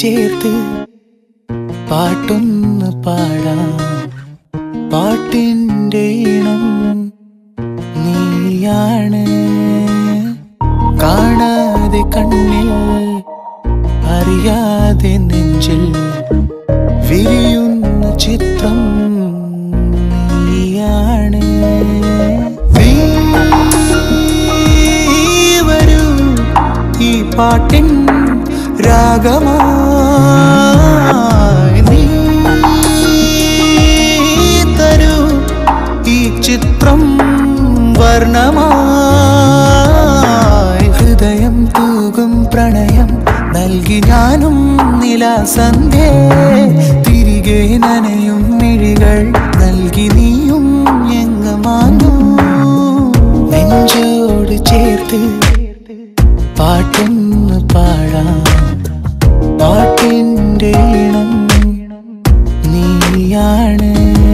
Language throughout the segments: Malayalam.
ചേർത്ത് പാട്ടൊന്ന് പാടാം പാട്ടിൻ്റെ ഇണം നീയാണ് കാണാതെ കണ്ണിൽ അറിയാതെ നെഞ്ചിൽ വിരിയുന്ന ചിത്രം നീയാണ് നീ വരൂ ഈ പാട്ടിൻ രാഗമായി നീ തരൂ ഈ ചിത്രം വർണ്ണമായി ഹൃദയം തൂകും പ്രണയം നൽകി ഞാനും നിലാസന്ധേ തിരികെ നനയും മിഴികൾ നൽകി നീയും എങ്ങമാനു നെഞ്ചോട് ചേർത്ത് പാട്ടൊന്ന് പാടാം പാട്ടിൻ്റെ ഇണം നീയാണ്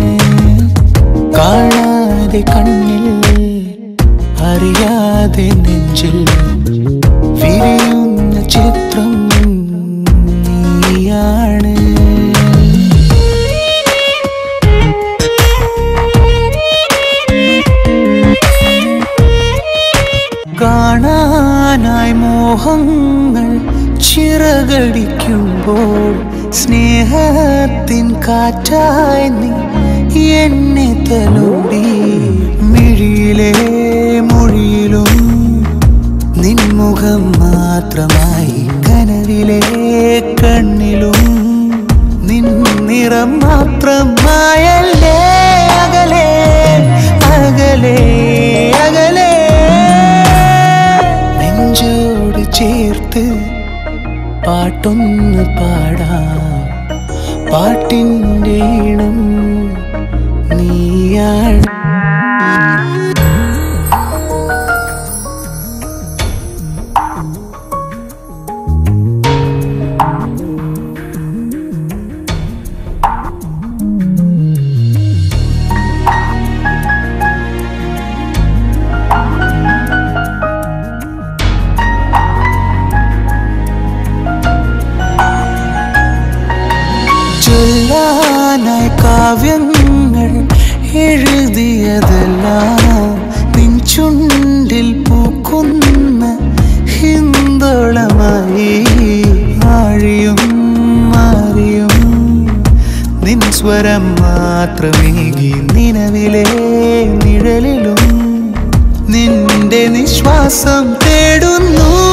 കാണാതെ കണ്ണിൽ അറിയാതെ നെഞ്ചിൽ വിരിയുന്ന ചിത്രം നീയാണ് കാണാനായി മോഹങ്ങൾ ചിറകടിക്കുമ്പോൾ സ്നേഹത്തിൻ കാറ്റായി നീ എന്നെ തലോടി മിഴിയിലെ മൊഴിയിലും നിൻമുഖം മാത്രമായി കനവിലെ കണ്ണിലും നിൻ നിറം മാത്രമായല്ലേ അകലെ അകലെ അകലെ നെഞ്ചോട് ചേർത്ത് പാട്ടൊന്ന് പാടാം പാട്ടിൻ്റെ ഇണം നീയാണ് ചൊല്ലാനായി കാവ്യങ്ങൾ എഴുതിയതെല്ലാം നിൻ ചുണ്ടിൽ പൂക്കുന്ന ഹിന്ദോളമായി ആഴിയും മാറിയും നിൻ സ്വരം മാത്രമേകി നിലവിലെ നിഴലിലും നിന്റെ നിശ്വാസം തേടുന്നു